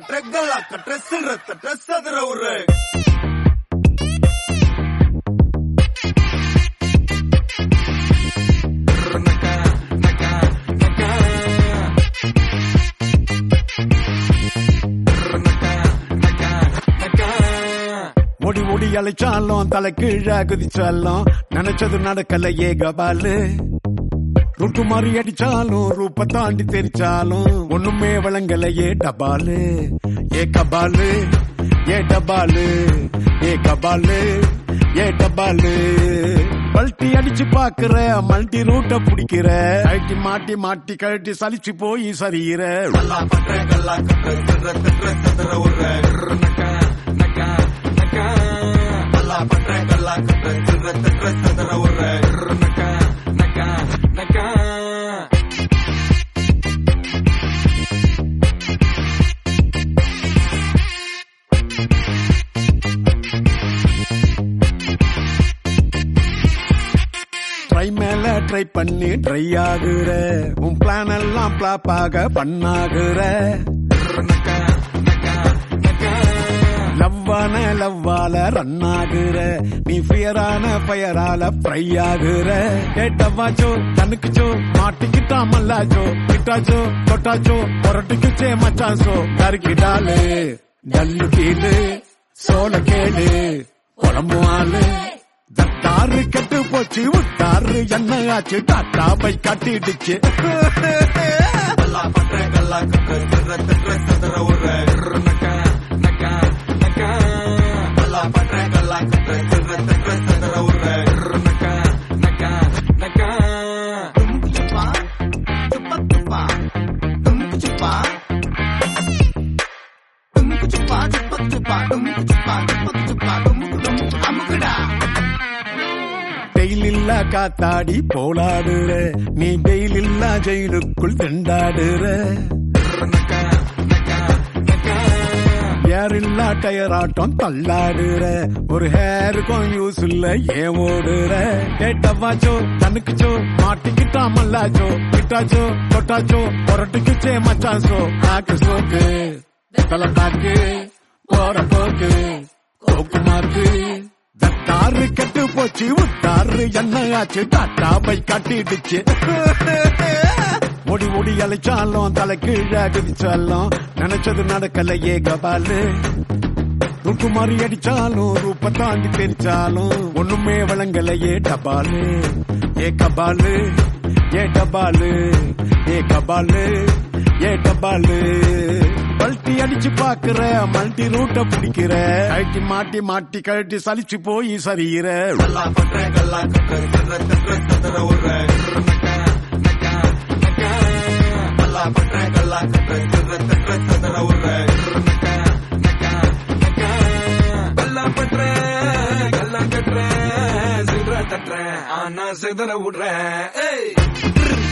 பற்ற கல்லா கட்டுற சிற தட்ட சதுர உரு ஓடி ஓடி அழைச்சாலும் தலை கீழே குதிச்சாலும் நினைச்சது நடக்கலையே கபாலு ருட்டு மாறி அடிச்சாலும் ரூப தாண்டி தெரிச்சாலும் ஒண்ணுமே வழங்கலையே டபாலு ஏ கபாலு ஏ டபாலு ஏ கபாலு ஏ டபாலு பல்ட்டி அடிச்சு பாக்குற மல்டி ரூட்ட பிடிக்கிற கழட்டி மாட்டி மாட்டி கழட்டி சலிச்சு போய் சரியிற கல்லா பற்ற கல்லா கட்டுற சிற தட்ட சதுர உரு கல்லா பற்ற கல்லா கட்டுற சிற தட்ட சதுர உரு ட்ரை மேல ட்ரை பண்ணி ட்ரை ஆகுற உன் பிளான் எல்லாம் பிளாப்பாக பண்ணாகுற லவ்வான லவ்வால ரன் ஆகுற நீ ஃபியரான பயரால ஃப்ரை ஆகுற கேட்டவாச்சோ கண்ணுக்குச்சோ மாட்டிக்கிட்டா மல்லாச்சோ கிட்டாச்சோ தொட்டாச்சோ புரட்டுக்குச்சே மச்சாச்சோ கருக்கிடாலு டல்லு கீழு சோள கேளு குழம்பு ஆளு தட்டாரு கெட்டு போச்சு விட்டாரு என்ன ஆச்சு டாட்டா பை கட்டிடுச்சு கல்லா பற்ற கல்லா கட்டுற சிற தட்ட சதுர உரு கல்லா பற்ற கல்லா கட்டுற சிற தட்ட சதுர உரு டெய்ல் இல்ல காத்தாடி போலாடுற நீ டெய்ல் இல்ல ஜெயிலுக்குள் திண்டாடுற ஏர் இல்ல டயர் ஆட்டம் தள்ளாடுற ஒரு ஹேருக்கும் யூஸ் இல்ல ஏன் ஓடுற கேட்டவாச்சோ கண்ணுக்குச்சோ மாட்டிக்கிட்டா மல்லாச்சோ கிட்டாச்சோ தொட்டாச்சோ புரட்டுக்குச்சே மச்சாசோ நாக்கு சோக்கு தலை பாக்கு போற போக்கு கோக்கு மார்க்கு தட்டாரு கெட்டு போச்சு விட்டாரு என்ன ஆச்சு டாட்டா பை காட்டிடுச்சு ஓடி ஓடி அழைச்சாலும் தலை கீழே குதிச்சாலும் நினைச்சது நடக்கலையே கபாலு ருக்கு மாறி அடிச்சாலும் ரூப தாண்டி தெரிச்சாலும் ஒண்ணுமே வழங்கலையே டபாலு ஏ கபாலு ஏ டபாலு ஏ கபாலு ஏ டபாலு பல்ட்டி அடிச்சு பாக்குற மல்டி ரூட்ட பிடிக்கிற கழட்டி மாட்டி மாட்டி கழட்டி சலிச்சு போய் சரியிற கல்லா பற்ற கல்லா கட்டுற சிற தட்ட சதுர உரு கல்லா பற்ற கல்லா கட்டுற சிற தட்ட சதுர உரு கல்லா பற்ற கல்லா கட்டுற சிற தட்டுற ஆனா சிதற விடுற ஏய்